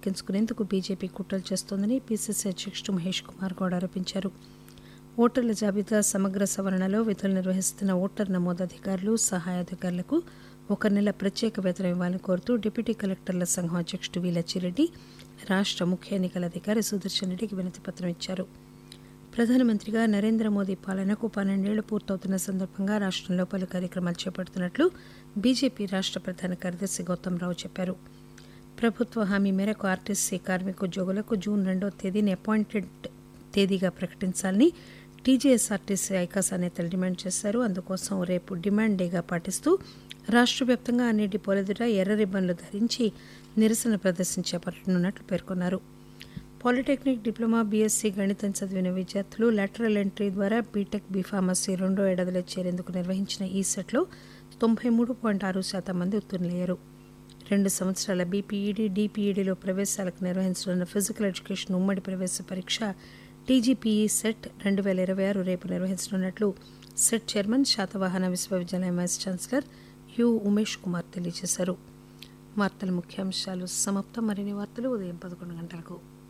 దక్కించుకునేందుకు BJP కుట్రలు చేస్తోందని PCC అధ్యక్షుడు మహేష్ కుమార్ గౌడ్ ఆరోపించారు ఓటర్ల జాబితా సమగ్ర సవరణలో విధులు నిర్వహిస్తున్న ఓటర్ నమోదు అధికారులు సహాయ అధికారులకు ఒక నెల ప్రత్యేక వేతనం ఇవ్వాలని కోరుతూ డిప్యూటీ కలెక్టర్ల సంఘం అధ్యక్షుడు వి లచ్చిరెడ్డి రాష్ట్ర ముఖ్య ఎన్నికల అధికారి సుదర్శన్ రెడ్డికి వినతి పత్రం ఇచ్చారు ప్రధానమంత్రిగా నరేంద్ర మోదీ పాలనకు పన్నెండేళ్లు పూర్తవుతున్న సందర్భంగా రాష్ట్రంలో పలు కార్యక్రమాలు చేపడుతున్నట్లు బీజేపీ రాష్ట్ర ప్రధాన కార్యదర్శి గౌతమ్ రావు చెప్పారు ప్రభుత్వ హామీ మేరకు ఆర్టీసీ కార్మికోద్యోగులకు జూన్ రెండో తేదీని అపాయింటెడ్ తేదీగా ప్రకటించాలని టీజీఎస్ఆర్టీసీ ఐకాసా నేతలు డిమాండ్ చేశారు అందుకోసం రేపు డిమాండ్ డేగా పాటిస్తూ రాష్ట్ర వ్యాప్తంగా అన్ని డిపోల ఎదుట ఎర్ర రిబ్బన్లు ధరించి నిరసన ప్రదర్శన చేపట్టనున్నట్లు పేర్కొన్నారు పాలిటెక్నిక్ డిప్లొమా బీఎస్సీ గణితం చదివిన విద్యార్థులు లాటరల్ ఎంట్రీ ద్వారా బీటెక్ బీఫార్మసీ రెండో ఏడాదిలో చేరేందుకు నిర్వహించిన ఈ సెట్లో తొంభై మూడు పాయింట్ ఆరు శాతం మంది ఉత్తీర్ణులయ్యారు రెండు సంవత్సరాల బీపీఈడీ డీపీఈడీలో ప్రవేశాలకు నిర్వహించనున్న ఫిజికల్ ఎడ్యుకేషన్ ఉమ్మడి ప్రవేశ పరీక్ష టీజీపీఈ సెట్ రెండు వేల ఇరవై ఆరు రేపు నిర్వహించనున్నట్లు సెట్ చైర్మన్ శాతవాహన విశ్వవిద్యాలయం vice chancellor U Umesh Kumar తెలియజేశారు వార్తల ముఖ్యాంశాలు సమాప్తం మరిన్ని వార్తలు ఉదయం పదకొండు గంటలకు